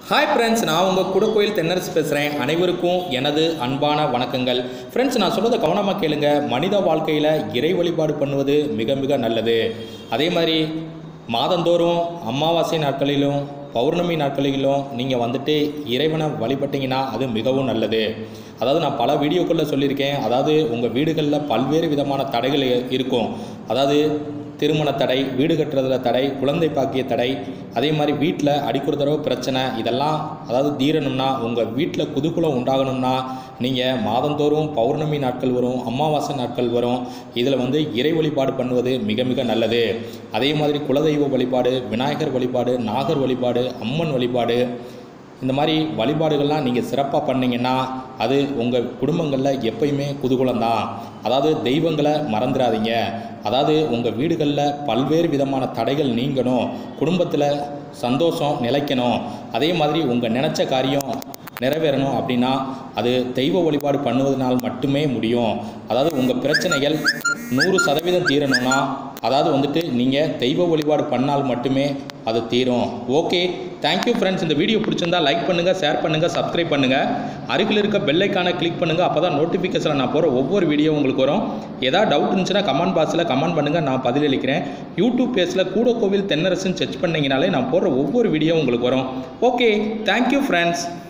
hi friends நான் உங்கள் குடக்கோயில் தென்னரசு பேசுகிறேன் அனைவருக்கும் எனது அன்பான வணக்கங்கள் ஃப்ரெண்ட்ஸ் நான் சொல்கிறத கவனமாக கேளுங்க மனித வாழ்க்கையில் இறை வழிபாடு பண்ணுவது மிக மிக நல்லது அதே மாதிரி மாதந்தோறும் அமாவாசை நாட்களிலும் பௌர்ணமி நாட்களிலும் நீங்கள் வந்துட்டு இறைவனை வழிபட்டீங்கன்னா அது மிகவும் நல்லது அதாவது நான் பல வீடியோக்களில் சொல்லியிருக்கேன் அதாவது உங்கள் வீடுகளில் பல்வேறு விதமான தடைகள் இருக்கும் அதாவது திருமண தடை வீடு கட்டுறதுல தடை குழந்தை பாக்கிய தடை அதே மாதிரி வீட்டில் அடிக்கிற தடவை பிரச்சனை இதெல்லாம் அதாவது தீரணும்னா உங்கள் வீட்டில் குதூகுலம் உண்டாகணும்னா நீங்கள் மாதந்தோறும் பௌர்ணமி நாட்கள் வரும் அமாவாசை நாட்கள் வரும் இதில் வந்து இறை வழிபாடு பண்ணுவது மிக மிக நல்லது அதே மாதிரி குலதெய்வ வழிபாடு விநாயகர் வழிபாடு நாகர் வழிபாடு அம்மன் வழிபாடு இந்த மாதிரி வழிபாடுகள்லாம் நீங்கள் சிறப்பாக பண்ணீங்கன்னா அது உங்கள் குடும்பங்களில் எப்பயுமே குதூகலம் தான் அதாவது தெய்வங்களை மறந்துடாதீங்க அதாவது உங்கள் வீடுகளில் பல்வேறு விதமான தடைகள் நீங்கணும் குடும்பத்தில் சந்தோஷம் நிலைக்கணும் அதே மாதிரி உங்கள் நினச்ச காரியம் நிறைவேறணும் அப்படின்னா அது தெய்வ வழிபாடு பண்ணுவதனால் மட்டுமே முடியும் அதாவது உங்கள் பிரச்சனைகள் நூறு சதவீதம் தீரணும்னா அதாவது வந்துட்டு நீங்கள் தெய்வ வழிபாடு பண்ணால் மட்டுமே அது தீரும் ஓகே தேங்க்யூ ஃப்ரெண்ட்ஸ் இந்த வீடியோ பிடிச்சிருந்தா லைக் பண்ணுங்கள் ஷேர் பண்ணுங்கள் சப்ஸ்கிரைப் பண்ணுங்கள் அருகில் இருக்க பெல்லைக்கான கிளிக் பண்ணுங்கள் அப்போ தான் நோட்டிஃபிகேஷனில் நான் போகிற ஒவ்வொரு வீடியோ உங்களுக்கு வரும் ஏதாவது டவுட் இருந்துச்சுன்னா கமெண்ட் பாக்ஸில் கமெண்ட் பண்ணுங்கள் நான் பதிலளிக்கிறேன் யூடியூப் பேஜில் கூட கோவில் தென்னரசுன்னு சர்ச் பண்ணிங்கனாலே நான் போடுற ஒவ்வொரு வீடியோ உங்களுக்கு வரும் ஓகே தேங்க்யூ ஃப்ரெண்ட்ஸ்